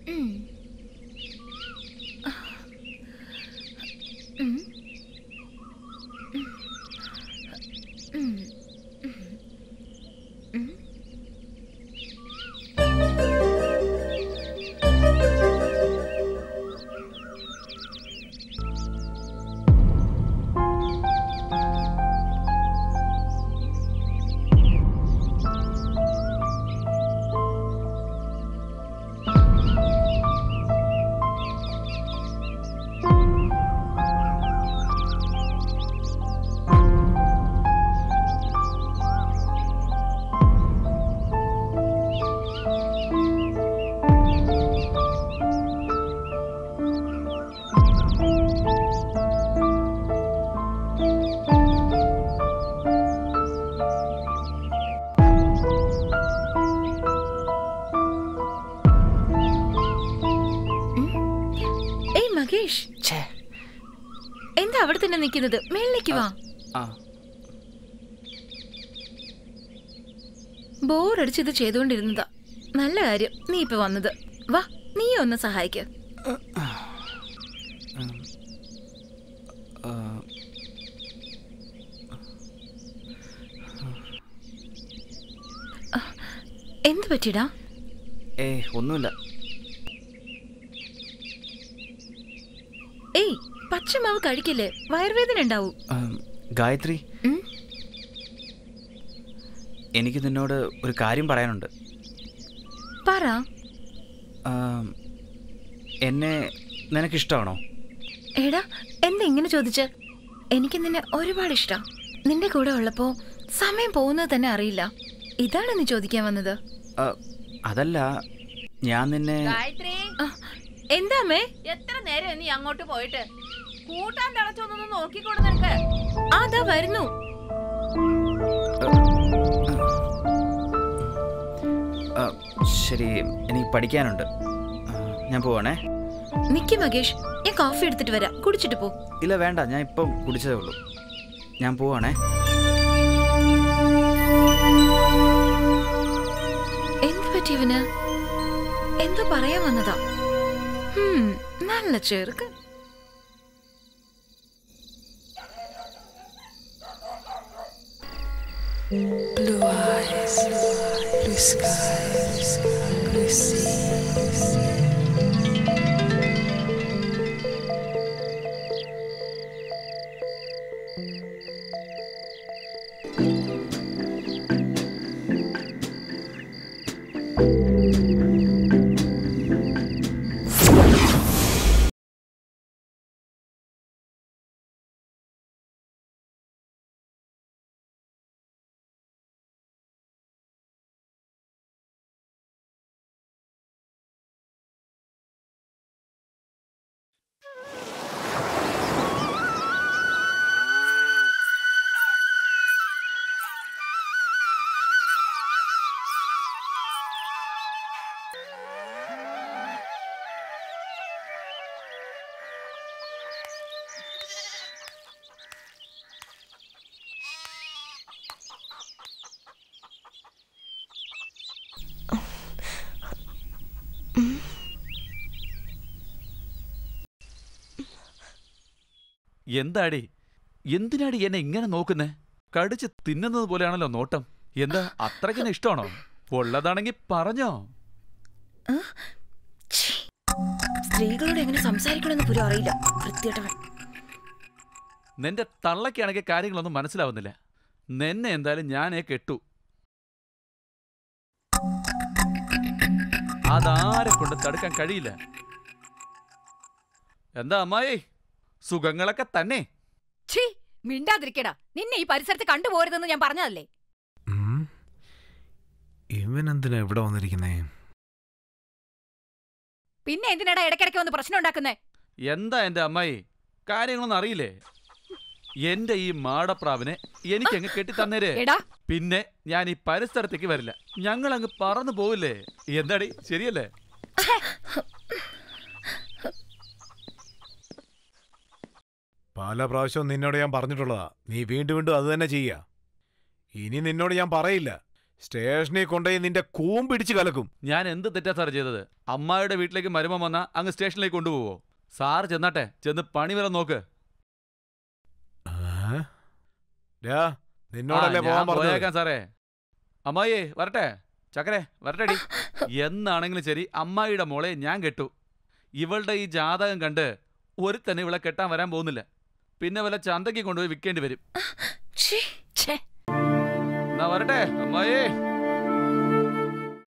ഉം. ഉം. ഉം. ഉം. ഉം. ഏയ് മകേഷ് ഛേ എന്താ അവിടെ തന്നെ നിൽക്കുന്നത് മേളിലേക്ക് വാ ആ ബോറടിച്ച് ഇത് ചെയ്തുകൊണ്ടിരുന്നതാ നല്ല കാര്യം നീ ഇപ്പൊ വന്നത് വാ നീ ഒന്ന് സഹായിക്ക ആ, എന്ത് പറ്റിടാ ഏയ് ഒന്നുമില്ല ഏയ് പച്ചമാവ് കഴിക്കില്ലേ വയറുവേദന ഉണ്ടാവൂ ഉം, ഗായത്രി ഉം? എനിക്ക് നിന്നോട് ഒരു കാര്യം പറയാനുണ്ട് പറ ആം, എന്നെ നിനക്കിഷ്ടമാണോ എടാ എന്താ ഇങ്ങനെ ചോദിച്ച എനിക്ക് നിന്നെ ഒരുപാട് ഇഷ്ടം നിന്റെ കൂടെ ഉള്ളപ്പോ സമയം പോകുന്നത് തന്നെ അറിയില്ല ഇതാണ് നീ ചോദിക്കാൻ വന്നത് ആ, അതല്ല ഞാൻ നിന്നെ ഗായത്രി ആ, എന്താ അമ്മേ എത്ര നേരം നീ അങ്ങോട്ട് പോയിട്ട് കൂട്ടാൻ തിളച്ചൊന്നൊന്ന് നോക്കിക്കൊണ്ട് നിനക്ക് അതാ വരുന്നു ആ, ശരി എനിക്ക് പഠിക്കാനുണ്ട് ആ, ഞാൻ പോവാണേ നിക്ക് മകേഷ് ഞാൻ കോഫി എടുത്തിട്ട് വരാം കുടിച്ചിട്ട് പോ ഇല്ല വേണ്ട ഞാൻ ഇപ്പം കുടിച്ചതേ ഉള്ളൂ ഞാൻ പോവാണേ എന്ത് പറ്റിയവന് എന്താ പറയാൻ വന്നതാ ഹും, നല്ല ചെറുക്ക് Blue eyes, blue skies, blue sea. എന്താടി എന്തിനാടി എന്നെ ഇങ്ങനെ നോക്കുന്നേ കടിച്ച് തിന്നുന്നത് പോലെയാണല്ലോ നോട്ടം എന്താ അത്രയ്ക്കെന്നെ ഇഷ്ടമാണോ ഉള്ളതാണെങ്കി പറഞ്ഞോ ഛീ. സ്ത്രീകളോട് എങ്ങനെ സംസാരിക്കണമെന്ന് പോലും അറിയില്ല വൃത്തിയായിട്ടവൻ നിന്റെ തള്ളയ്ക്കാണെങ്കിൽ കാര്യങ്ങളൊന്നും മനസ്സിലാവുന്നില്ല നിന്നെ എന്തായാലും ഞാനേ കെട്ടു അതാരെ കൊണ്ട് തടുക്കാൻ കഴിയില്ല എന്താ അമ്മായി സുഖങ്ങളൊക്കെ തന്നെ ഛീ മിണ്ടാതിരിക്കടാ നിന്നെ ഈ പരിസരത്ത് കണ്ടുപോരുതെന്ന് ഞാൻ പറഞ്ഞതല്ലേ ഉം. ഇവൻ എന്തിനാ ഇവിടെ വന്നിരിക്കുന്നേ പിന്നെ എന്തിനാടാ ഇടയ്ക്കിടയ്ക്ക് വന്ന് പ്രശ്നം ഉണ്ടാക്കുന്നേ എന്താ എന്റെ അമ്മായി കാര്യങ്ങളൊന്നും അറിയില്ലേ എന്റെ ഈ മാടപ്രാവിനെ എനിക്കങ്ങ് കെട്ടിത്തന്നേര് എടാ പിന്നെ ഞാൻ ഈ പരിസരത്തേക്ക് വരില്ല ഞങ്ങൾ അങ്ങ് പറന്നു പോവില്ലേ എന്താടി ശരിയല്ലേ പല പ്രാവശ്യവും നിന്നോട് ഞാൻ പറഞ്ഞിട്ടുള്ളതാ നീ വീണ്ടും വീണ്ടും അത് തന്നെ ചെയ്യാ ഇനി നിന്നോട് ഞാൻ പറയില്ല സ്റ്റേഷനിൽ കൊണ്ടുപോയി നിന്റെ കൂമ്പിടിച്ച് കലക്കും ഞാൻ എന്ത് തെറ്റാ സാർ ചെയ്തത് അമ്മായിയുടെ വീട്ടിലേക്ക് മരുമ വന്നാ അങ്ങ് സ്റ്റേഷനിലേക്ക് കൊണ്ടുപോവോ സാർ ചെന്നാട്ടെ ചെന്ന് പണി വരെ നോക്ക് ആ? ഡാ, ആ, നിന്നോടല്ലേ ഞാൻ പോകാൻ പറഞ്ഞത് പോയേക്കാം സാറേ അമ്മായിയേ വരട്ടെ ചക്കരെ വരട്ടെടി എന്നാണെങ്കിലും ശരി അമ്മായിയുടെ മോളെ ഞാൻ കെട്ടു ഇവളുടെ ഈ ജാതകം കണ്ട് ഒരു തന്നെ ഇവളെ കെട്ടാൻ വരാൻ പോകുന്നില്ല പിന്നെ വല്ല ചന്തയ്ക്ക് കൊണ്ടുപോയി വിൽക്കേണ്ടി വരും ഛീ, ഛേ. എന്നാ വരട്ടെ അമ്മായിയേ